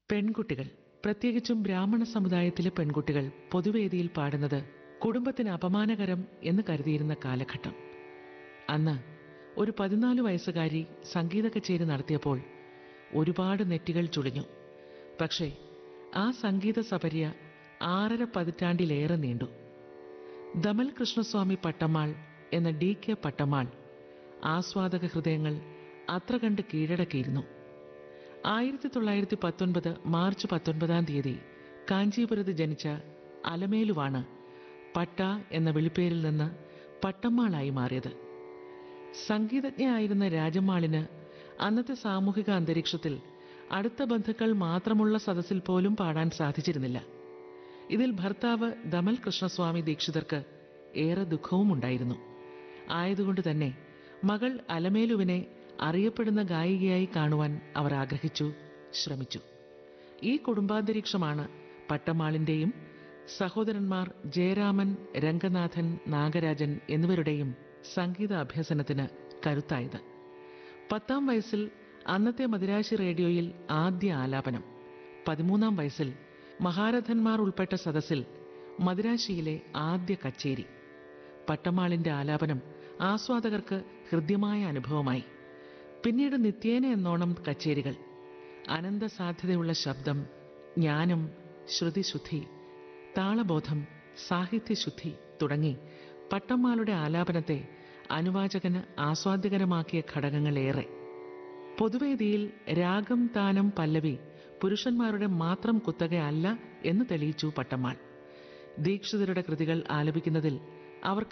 പെൺകുട്ടികൾ പ്രത്യേകിച്ചും ബ്രാഹ്മണ സമുദായത്തിലെ പെൺകുട്ടികൾ പൊതുവേദിയിൽ പാടുന്നത് കുടുംബത്തിന് അപമാനകരം എന്ന് കരുതിയിരുന്ന കാലഘട്ടം അന്ന് ഒരു പതിനാല് വയസ്സുകാരി സംഗീത കച്ചേരി നടത്തിയപ്പോൾ ഒരുപാട് നെറ്റികൾ ചുളിഞ്ഞു പക്ഷേ ആ സംഗീത സപര്യ ആറര പതിറ്റാണ്ടിലേറെ നീണ്ടു ദമൽ കൃഷ്ണസ്വാമി പട്ടമ്മാൾ എന്ന ഡി കെ പട്ടമ്മാൾ ആസ്വാദക ഹൃദയങ്ങൾ അത്ര കണ്ട് കീഴടക്കിയിരുന്നു ആയിരത്തി തൊള്ളായിരത്തി പത്തൊൻപത് മാർച്ച് പത്തൊൻപതാം തീയതി കാഞ്ചീപുരത്ത് ജനിച്ച അലമേലുവാണ് പട്ട എന്ന വിളിപ്പേരിൽ നിന്ന് പട്ടമ്മാളായി മാറിയത് സംഗീതജ്ഞയായിരുന്ന രാജമ്മാളിന് അന്നത്തെ സാമൂഹിക അന്തരീക്ഷത്തിൽ അടുത്ത ബന്ധുക്കൾ മാത്രമുള്ള സദസ്സിൽ പോലും പാടാൻ സാധിച്ചിരുന്നില്ല ഇതിൽ ഭർത്താവ് ദമൽ കൃഷ്ണസ്വാമി ദീക്ഷിതർക്ക് ഏറെ ദുഃഖവും ഉണ്ടായിരുന്നു ആയതുകൊണ്ട് തന്നെ മകൾ അലമേലുവിനെ അറിയപ്പെടുന്ന ഗായികയായി കാണുവാൻ അവർ ആഗ്രഹിച്ചു ശ്രമിച്ചു ഈ കുടുംബാന്തരീക്ഷമാണ് പട്ടമാളിന്റെയും സഹോദരന്മാർ ജയരാമൻ രംഗനാഥൻ നാഗരാജൻ എന്നിവരുടെയും സംഗീത അഭ്യസനത്തിന് കരുത്തായത് പത്താം വയസ്സിൽ അന്നത്തെ മദിരാശി റേഡിയോയിൽ ആദ്യ ആലാപനം പതിമൂന്നാം വയസ്സിൽ മഹാരഥന്മാർ ഉൾപ്പെട്ട സദസ്സിൽ മദിരാശിയിലെ ആദ്യ കച്ചേരി പട്ടമാളിന്റെ ആലാപനം ആസ്വാദകർക്ക് ഹൃദ്യമായ അനുഭവമായി പിന്നീട് നിത്യേന എന്നോണം കച്ചേരികൾ അനന്ത സാധ്യതയുള്ള ശബ്ദം ജ്ഞാനം ശ്രുതിശുദ്ധി താളബോധം സാഹിത്യശുദ്ധി തുടങ്ങി പട്ടമ്മാളുടെ ആലാപനത്തെ അനുവാചകന് ആസ്വാദ്യകരമാക്കിയ ഘടകങ്ങളേറെ പൊതുവേദിയിൽ രാഗം താനം പല്ലവി പുരുഷന്മാരുടെ മാത്രം കുത്തകയല്ല എന്ന് തെളിയിച്ചു പട്ടമ്മാൾ ദീക്ഷിതരുടെ കൃതികൾ ആലപിക്കുന്നതിൽ അവർക്ക്